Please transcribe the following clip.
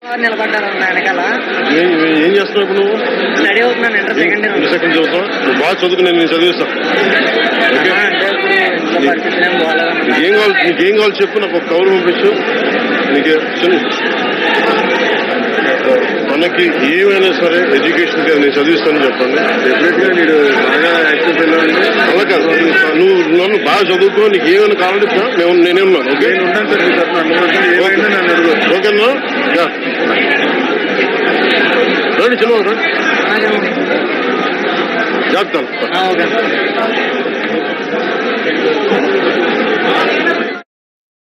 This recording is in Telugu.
నిలబడ్డారు అన్న వెనకాల ఏం ఏం చేస్తున్నావు ఇప్పుడు నువ్వు స్టడీ అవుతున్నాను ఇంటర్ సెకండ్ ఇయర్ ఎన్ని సెకండ్ చదువుతావు నువ్వు బాగా చదువుకు నేను చదివిస్తాను ఓకే అంటే ఇప్పుడు ఇంట్లో పరిస్థితులు ఏం బాగాలేదన్న నీకేం కావాలి నీకేం కావాలి చెప్పు నాకు ఒక కవర్ పంపించు నీకే చిన్న మనకి ఏమైనా సరే ఎడ్యుకేషన్ నేను చదివిస్తానని చెప్పండి డెఫినెట్ గా మీరు బాగా యాక్టివ్ పిల్లలు అలా కాదు నువ్వు నన్ను బాగా చదువుకో నీకు ఏమైనా కావాలంటే చెప్పు. నేను నేనే ఉన్నాను ఓకే నేను ఉంటాను సార్ మీ తరఫున అందుకోసం ఏమైనా నన్ను అడుగు ఓకేనా యా. రండి చిన్న రండి జాగ్రత్త ఓకే